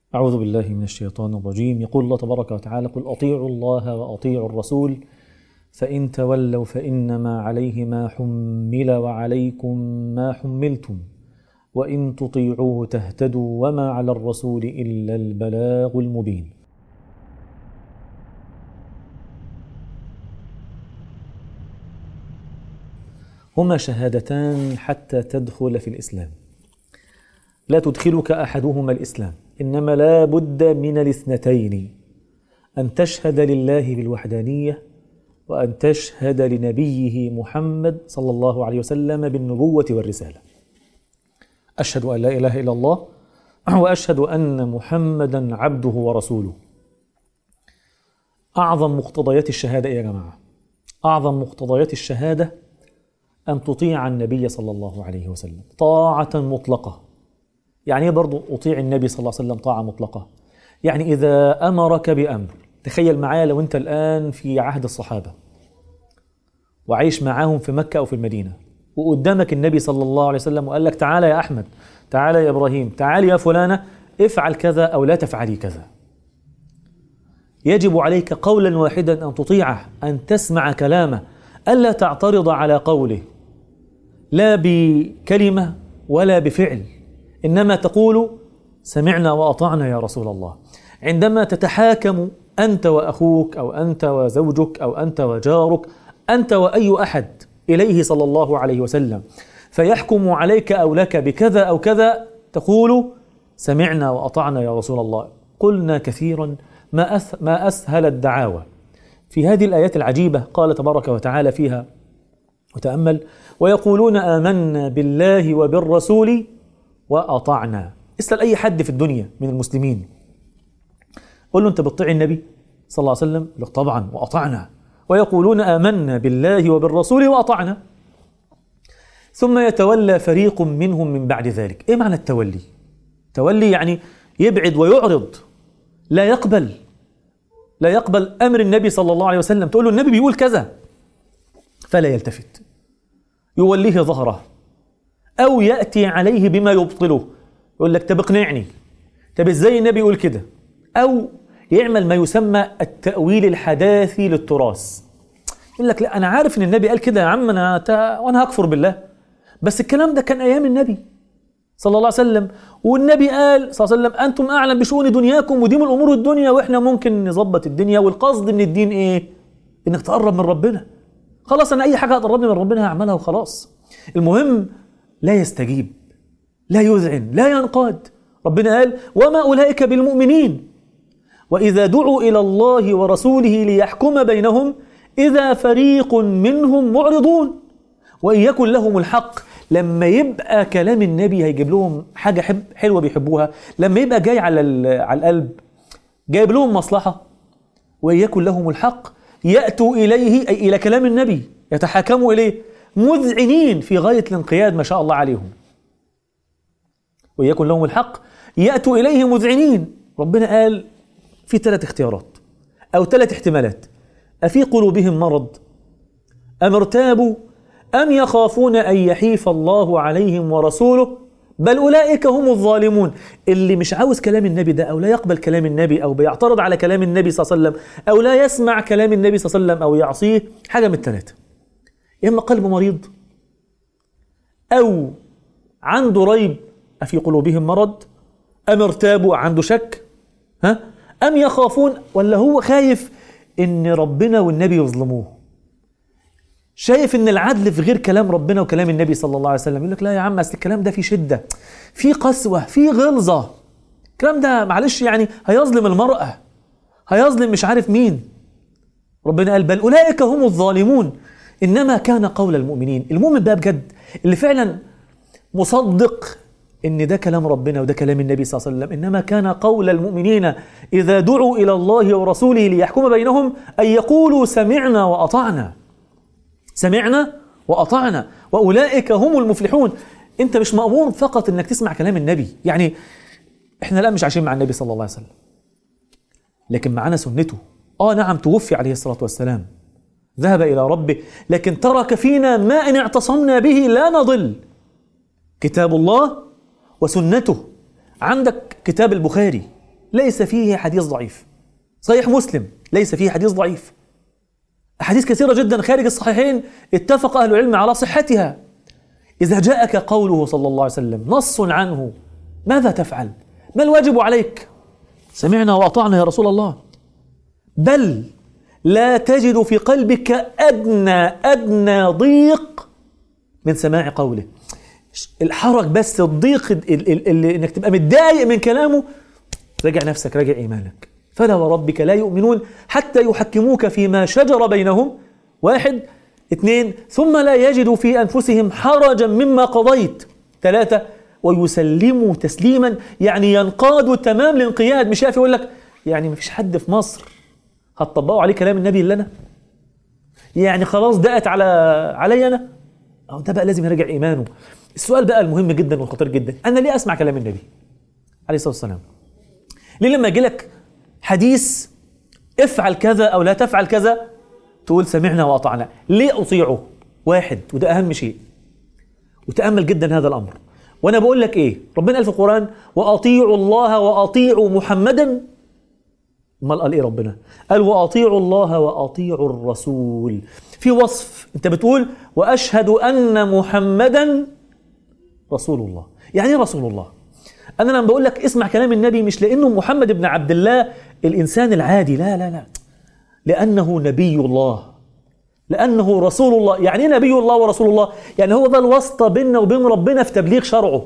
أعوذ بالله من الشيطان الرجيم يقول الله تبارك وتعالى قل أطيعوا الله وأطيعوا الرسول فإن تولوا فإنما عليه ما حمل وعليكم ما حملتم وإن تطيعوه تهتدوا وما على الرسول إلا البلاغ المبين هما شهادتان حتى تدخل في الإسلام لا تدخلك أحدهما الإسلام إنما لا بد من الاثنتين أن تشهد لله بالوحدانية وأن تشهد لنبيه محمد صلى الله عليه وسلم بالنبوة والرسالة أشهد أن لا إله إلا الله وأشهد أن محمدا عبده ورسوله أعظم مقتضيات الشهادة إيه يا جماعة أعظم مقتضيات الشهادة أن تطيع النبي صلى الله عليه وسلم طاعة مطلقة يعني ايه برضو أطيع النبي صلى الله عليه وسلم طاعة مطلقة يعني إذا أمرك بأمر تخيل معايا لو أنت الآن في عهد الصحابة وعايش معاهم في مكة أو في المدينة وقدامك النبي صلى الله عليه وسلم وقال لك تعالى يا أحمد تعالى يا إبراهيم تعالى يا فلانة افعل كذا أو لا تفعلي كذا يجب عليك قولا واحدا أن تطيعه أن تسمع كلامه ألا تعترض على قوله لا بكلمة ولا بفعل إنما تقول سمعنا وأطعنا يا رسول الله عندما تتحاكم أنت وأخوك أو أنت وزوجك أو أنت وجارك أنت وأي أحد إليه صلى الله عليه وسلم فيحكم عليك أو لك بكذا أو كذا تقول سمعنا وأطعنا يا رسول الله قلنا كثيرا ما, أث ما أسهل الدعاوى في هذه الآيات العجيبة قال تبارك وتعالى فيها وتأمل ويقولون آمنا بالله وبالرسول وأطعنا اسأل أي حد في الدنيا من المسلمين قل له أنت بتطيع النبي صلى الله عليه وسلم لك طبعا وأطعنا ويقولون آمنا بالله وبالرسول وأطعنا ثم يتولى فريق منهم من بعد ذلك إيه معنى التولي تولي يعني يبعد ويعرض لا يقبل لا يقبل أمر النبي صلى الله عليه وسلم تقول له النبي بيقول كذا فلا يلتفت يوليه ظهره أو يأتي عليه بما يبطله يقول لك طب اقنعني طب ازاي النبي يقول كده أو يعمل ما يسمى التأويل الحداثي للتراث يقول لك لا أنا عارف إن النبي قال كده يا عم أنا تا... وأنا هكفر بالله بس الكلام ده كان أيام النبي صلى الله عليه وسلم والنبي قال صلى الله عليه وسلم أنتم أعلم بشؤون دنياكم ودي من أمور الدنيا وإحنا ممكن نظبط الدنيا والقصد من الدين إيه؟ إنك تقرب من ربنا خلاص أنا أي حاجة هتقربني من ربنا هعملها وخلاص المهم لا يستجيب لا يذعن لا ينقاد ربنا قال وما أولئك بالمؤمنين وإذا دعوا إلى الله ورسوله ليحكم بينهم إذا فريق منهم معرضون وإن يكن لهم الحق لما يبقى كلام النبي هيجيب لهم حاجة حب حلوة بيحبوها لما يبقى جاي على على القلب جايب لهم مصلحة وإن يكن لهم الحق يأتوا إليه أي إلى كلام النبي يتحاكموا إليه مذعنين في غاية الانقياد ما شاء الله عليهم ويكن لهم الحق يأتوا إليه مذعنين ربنا قال في ثلاث اختيارات أو ثلاث احتمالات أفي قلوبهم مرض أم ارتابوا أم يخافون أن يحيف الله عليهم ورسوله بل أولئك هم الظالمون اللي مش عاوز كلام النبي ده أو لا يقبل كلام النبي أو بيعترض على كلام النبي صلى الله عليه وسلم أو لا يسمع كلام النبي صلى الله عليه وسلم أو يعصيه حاجة من الثلاثة يا إما قلبه مريض أو عنده ريب أفي قلوبهم مرض أم ارتابوا عنده شك ها أم يخافون ولا هو خايف إن ربنا والنبي يظلموه شايف إن العدل في غير كلام ربنا وكلام النبي صلى الله عليه وسلم يقول لك لا يا عم أصل الكلام ده فيه شدة فيه قسوة فيه غلظة الكلام ده معلش يعني هيظلم المرأة هيظلم مش عارف مين ربنا قال بل أولئك هم الظالمون إنما كان قول المؤمنين المؤمن بقى بجد اللي فعلا مصدق ان ده كلام ربنا وده كلام النبي صلى الله عليه وسلم انما كان قول المؤمنين اذا دعوا الى الله ورسوله ليحكم بينهم ان يقولوا سمعنا واطعنا سمعنا واطعنا واولئك هم المفلحون انت مش مامور فقط انك تسمع كلام النبي يعني احنا لا مش عايشين مع النبي صلى الله عليه وسلم لكن معانا سنته اه نعم توفي عليه الصلاه والسلام ذهب الى ربه لكن ترك فينا ما ان اعتصمنا به لا نضل كتاب الله وسنته عندك كتاب البخاري ليس فيه حديث ضعيف صحيح مسلم ليس فيه حديث ضعيف أحاديث كثيرة جدا خارج الصحيحين اتفق أهل العلم على صحتها إذا جاءك قوله صلى الله عليه وسلم نص عنه ماذا تفعل؟ ما الواجب عليك؟ سمعنا وأطعنا يا رسول الله بل لا تجد في قلبك أدنى أدنى ضيق من سماع قوله الحرج بس الضيق اللي انك تبقى متضايق من كلامه راجع نفسك راجع ايمانك فلا وربك لا يؤمنون حتى يحكموك فيما شجر بينهم واحد اثنين ثم لا يجدوا في انفسهم حرجا مما قضيت ثلاثه ويسلموا تسليما يعني ينقادوا تمام الانقياد مش يقول لك يعني ما فيش حد في مصر هتطبقوا عليه كلام النبي الا انا يعني خلاص دقت على علي انا أو ده بقى لازم يراجع ايمانه السؤال بقى المهم جدا والخطير جدا انا ليه اسمع كلام النبي عليه الصلاه والسلام ليه لما يجي لك حديث افعل كذا او لا تفعل كذا تقول سمعنا واطعنا ليه اطيعه واحد وده اهم شيء وتامل جدا هذا الامر وانا بقول لك ايه ربنا قال في القران واطيعوا الله واطيعوا محمدا امال قال ايه ربنا قال واطيعوا الله واطيعوا الرسول في وصف انت بتقول واشهد ان محمدا رسول الله يعني ايه رسول الله انا لما بقول لك اسمع كلام النبي مش لانه محمد بن عبد الله الانسان العادي لا لا لا لانه نبي الله لانه رسول الله يعني ايه نبي الله ورسول الله يعني هو ده الواسطه بيننا وبين ربنا في تبليغ شرعه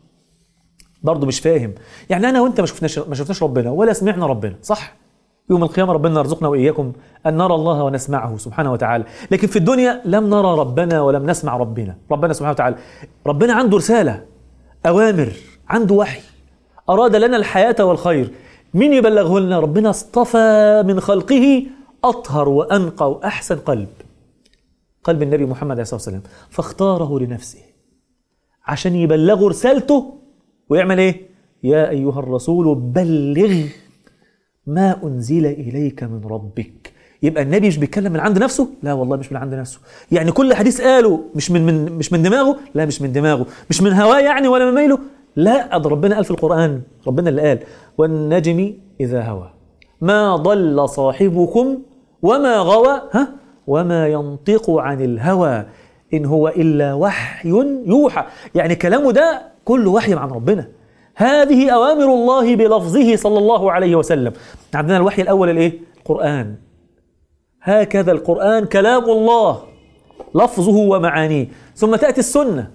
برضه مش فاهم يعني انا وانت ما شفناش ما شفناش ربنا ولا سمعنا ربنا صح يوم القيامة ربنا يرزقنا وإياكم أن نرى الله ونسمعه سبحانه وتعالى لكن في الدنيا لم نرى ربنا ولم نسمع ربنا ربنا سبحانه وتعالى ربنا عنده رسالة أوامر عنده وحي أراد لنا الحياة والخير مين يبلغه لنا ربنا اصطفى من خلقه أطهر وأنقى وأحسن قلب قلب النبي محمد عليه الصلاة والسلام فاختاره لنفسه عشان يبلغوا رسالته ويعمل ايه يا أيها الرسول بلغ ما أنزل إليك من ربك يبقى النبي مش بيتكلم من عند نفسه لا والله مش من عند نفسه يعني كل حديث قاله مش من, من مش من دماغه لا مش من دماغه مش من هواه يعني ولا من ميله لا ده ربنا قال في القرآن ربنا اللي قال والنجم إذا هوى ما ضل صاحبكم وما غوى ها وما ينطق عن الهوى إن هو إلا وحي يوحى يعني كلامه ده كله وحي عن ربنا هذه أوامر الله بلفظه صلى الله عليه وسلم عندنا الوحي الأول الإيه؟ القرآن هكذا القرآن كلام الله لفظه ومعانيه ثم تأتي السنة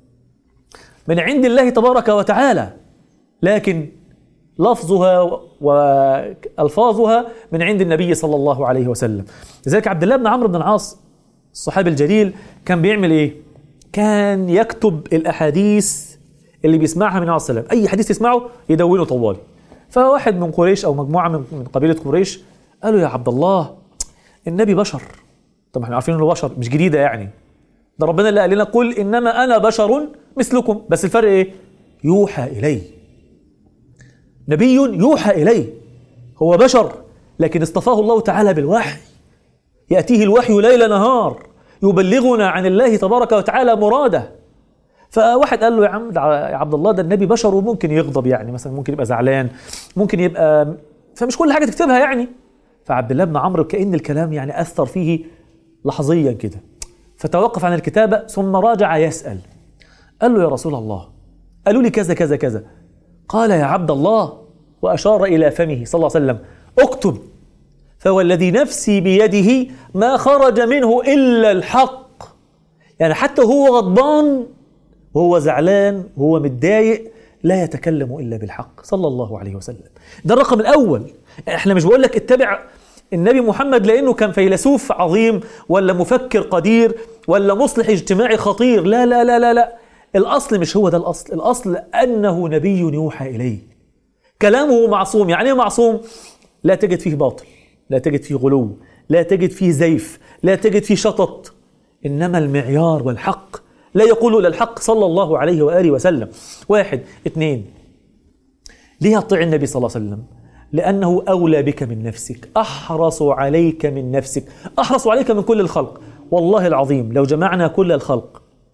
من عند الله تبارك وتعالى لكن لفظها والفاظها من عند النبي صلى الله عليه وسلم لذلك عبد الله بن عمرو بن العاص الصحابي الجليل كان بيعمل ايه كان يكتب الاحاديث اللي بيسمعها من عليه السلام اي حديث يسمعه يدونه طوالي فواحد من قريش او مجموعه من من قبيله قريش قالوا يا عبد الله النبي بشر طب احنا عارفين انه بشر مش جديده يعني ده ربنا اللي قال لنا قل انما انا بشر مثلكم بس الفرق ايه يوحى الي نبي يوحى اليه هو بشر لكن اصطفاه الله تعالى بالوحي ياتيه الوحي ليل نهار يبلغنا عن الله تبارك وتعالى مراده فواحد قال له يا عم ده يا عبد الله ده النبي بشر وممكن يغضب يعني مثلا ممكن يبقى زعلان ممكن يبقى فمش كل حاجه تكتبها يعني فعبد الله بن عمرو كأن الكلام يعني أثر فيه لحظيا كده فتوقف عن الكتابة ثم راجع يسأل قال له يا رسول الله قالوا لي كذا كذا كذا قال يا عبد الله وأشار إلى فمه صلى الله عليه وسلم اكتب فوالذي نفسي بيده ما خرج منه إلا الحق يعني حتى هو غضبان وهو زعلان وهو متضايق لا يتكلم إلا بالحق صلى الله عليه وسلم ده الرقم الأول احنا مش بقول لك اتبع النبي محمد لانه كان فيلسوف عظيم ولا مفكر قدير ولا مصلح اجتماعي خطير لا لا لا لا لا الاصل مش هو ده الاصل الاصل انه نبي يوحى اليه كلامه معصوم يعني ايه معصوم لا تجد فيه باطل لا تجد فيه غلو لا تجد فيه زيف لا تجد فيه شطط انما المعيار والحق لا يقول الا الحق صلى الله عليه واله وسلم واحد اثنين ليه اطيع النبي صلى الله عليه وسلم لأنه أولى بك من نفسك أحرص عليك من نفسك أحرص عليك من كل الخلق والله العظيم لو جمعنا كل الخلق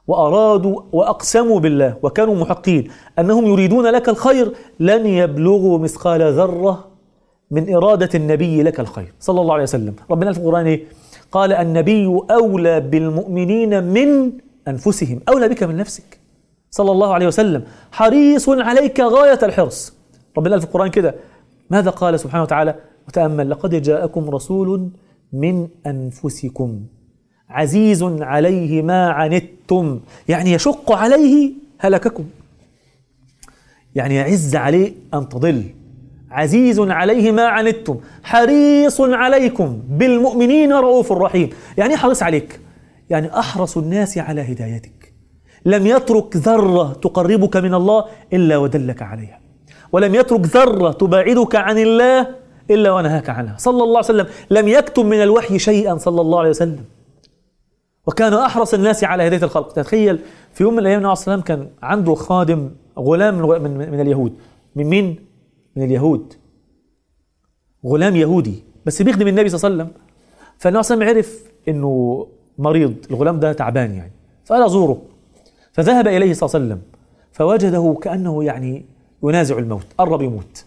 وأرادوا وأقسموا بالله وكانوا محقين أنهم يريدون لك الخير لن يبلغوا مثقال ذرة من إرادة النبي لك الخير صلى الله عليه وسلم ربنا في القرآن إيه؟ قال النبي أولى بالمؤمنين من أنفسهم أولى بك من نفسك صلى الله عليه وسلم حريص عليك غاية الحرص ربنا في القرآن كده ماذا قال سبحانه وتعالى وتأمل لقد جاءكم رسول من أنفسكم عزيز عليه ما عنتم يعني يشق عليه هلككم يعني يعز عليه أن تضل عزيز عليه ما عنتم حريص عليكم بالمؤمنين رؤوف رحيم يعني إيه حريص عليك يعني أحرص الناس على هدايتك لم يترك ذرة تقربك من الله إلا ودلك عليها ولم يترك ذرة تباعدك عن الله إلا ونهاك عنها صلى الله عليه وسلم لم يكتم من الوحي شيئا صلى الله عليه وسلم وكان أحرص الناس على هداية الخلق تخيل في يوم من الأيام النبي صلى الله عليه وسلم كان عنده خادم غلام من, من, من اليهود من مين؟ من اليهود غلام يهودي بس بيخدم النبي صلى الله عليه وسلم فالنبي صلى الله عليه وسلم عرف انه مريض الغلام ده تعبان يعني فقال ازوره فذهب اليه صلى الله عليه وسلم فوجده كانه يعني ينازع الموت قرب يموت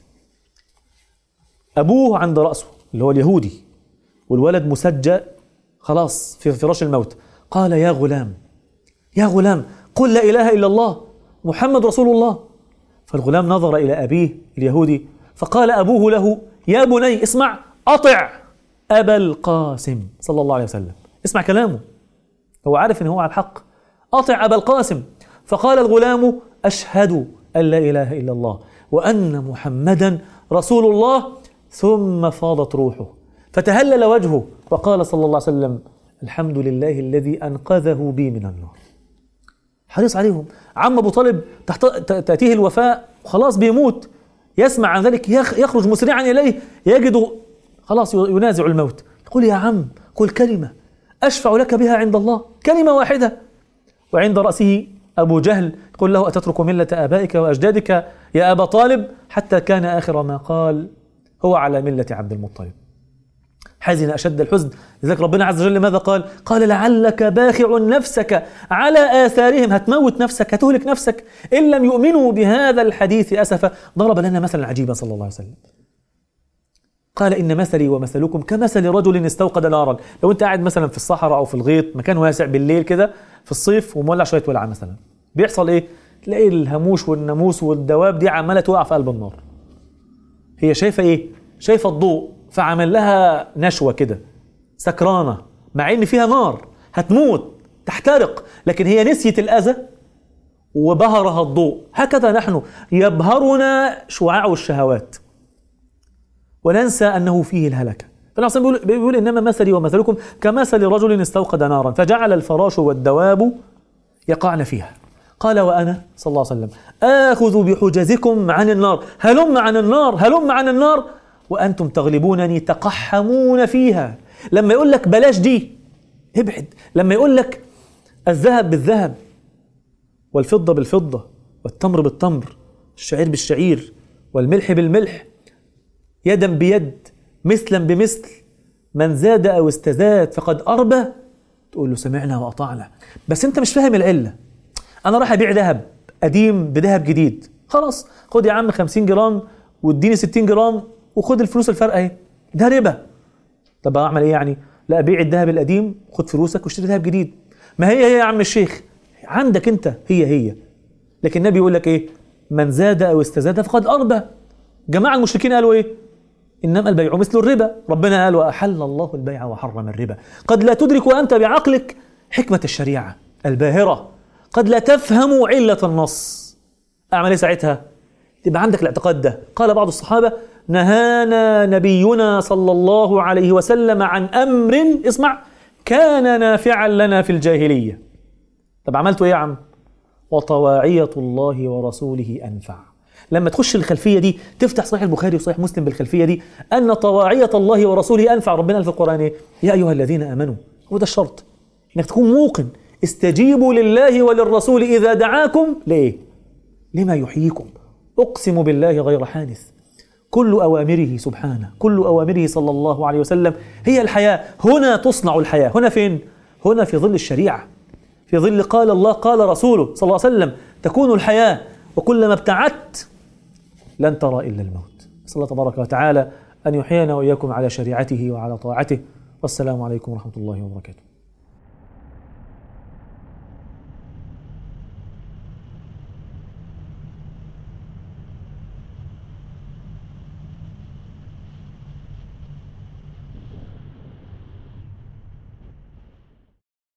ابوه عند راسه اللي هو اليهودي والولد مسجى خلاص في فراش الموت قال يا غلام يا غلام قل لا اله الا الله محمد رسول الله فالغلام نظر الى ابيه اليهودي فقال ابوه له يا بني اسمع اطع ابا القاسم صلى الله عليه وسلم اسمع كلامه هو عارف ان هو على الحق اطع ابا القاسم فقال الغلام اشهد ان لا اله الا الله وان محمدا رسول الله ثم فاضت روحه فتهلل وجهه وقال صلى الله عليه وسلم الحمد لله الذي انقذه بي من النار حريص عليهم عم ابو طالب تحت... تاتيه الوفاء خلاص بيموت يسمع عن ذلك يخ... يخرج مسرعا اليه يجد خلاص ينازع الموت يقول يا عم قل كلمه اشفع لك بها عند الله كلمه واحده وعند راسه ابو جهل يقول له اتترك مله ابائك واجدادك يا ابا طالب حتى كان اخر ما قال هو على مله عبد المطلب حزن أشد الحزن لذلك ربنا عز وجل ماذا قال قال لعلك باخع نفسك على آثارهم هتموت نفسك هتهلك نفسك إن لم يؤمنوا بهذا الحديث أسفا ضرب لنا مثلا عجيبا صلى الله عليه وسلم قال إن مثلي ومثلكم كمثل رجل استوقد نارا لو أنت قاعد مثلا في الصحراء أو في الغيط مكان واسع بالليل كده في الصيف ومولع شوية ولعة مثلا بيحصل إيه تلاقي الهاموش والناموس والدواب دي عمالة توقع في قلب النار هي شايفة إيه شايفة الضوء فعمل لها نشوة كده سكرانة مع ان فيها نار هتموت تحترق لكن هي نسيت الأذى وبهرها الضوء هكذا نحن يبهرنا شعاع الشهوات وننسى أنه فيه الهلكة فالعصام بيقول, بيقول إنما مثلي ومثلكم كمثل رجل استوقد نارا فجعل الفراش والدواب يقعن فيها قال وأنا صلى الله عليه وسلم آخذ بحجزكم عن النار هلم عن النار هلم عن النار وأنتم تغلبونني تقحمون فيها لما يقول لك بلاش دي ابعد لما يقول لك الذهب بالذهب والفضة بالفضة والتمر بالتمر الشعير بالشعير والملح بالملح يدا بيد مثلا بمثل من زاد أو استزاد فقد أربى تقول له سمعنا وأطعنا بس أنت مش فاهم العلة أنا راح أبيع ذهب قديم بذهب جديد خلاص خد يا عم 50 جرام واديني 60 جرام وخد الفلوس الفرق اهي ده ربا طب اعمل ايه يعني لا ابيع الذهب القديم خد فلوسك واشتري ذهب جديد ما هي هي يا عم الشيخ عندك انت هي هي لكن النبي يقول لك ايه من زاد او استزاد فقد اربى جماعه المشركين قالوا ايه انما البيع مثل الربا ربنا قال واحل الله البيع وحرم الربا قد لا تدرك انت بعقلك حكمه الشريعه الباهره قد لا تفهم عله النص اعمل ايه ساعتها تبقى عندك الاعتقاد ده قال بعض الصحابه نهانا نبينا صلى الله عليه وسلم عن امر اسمع كان نافعا لنا في الجاهليه طب عملتوا ايه يا عم وطواعيه الله ورسوله انفع لما تخش الخلفيه دي تفتح صحيح البخاري وصحيح مسلم بالخلفيه دي ان طواعيه الله ورسوله انفع ربنا في القران ايه يا ايها الذين امنوا هو ده الشرط انك تكون موقن استجيبوا لله وللرسول اذا دعاكم ليه لما يحييكم اقسم بالله غير حادث كل أوامره سبحانه كل أوامره صلى الله عليه وسلم هي الحياة هنا تصنع الحياة هنا فين؟ هنا في ظل الشريعة في ظل قال الله قال رسوله صلى الله عليه وسلم تكون الحياة وكلما ابتعدت لن ترى إلا الموت نسأل الله تبارك وتعالى أن يحيينا وإياكم على شريعته وعلى طاعته والسلام عليكم ورحمة الله وبركاته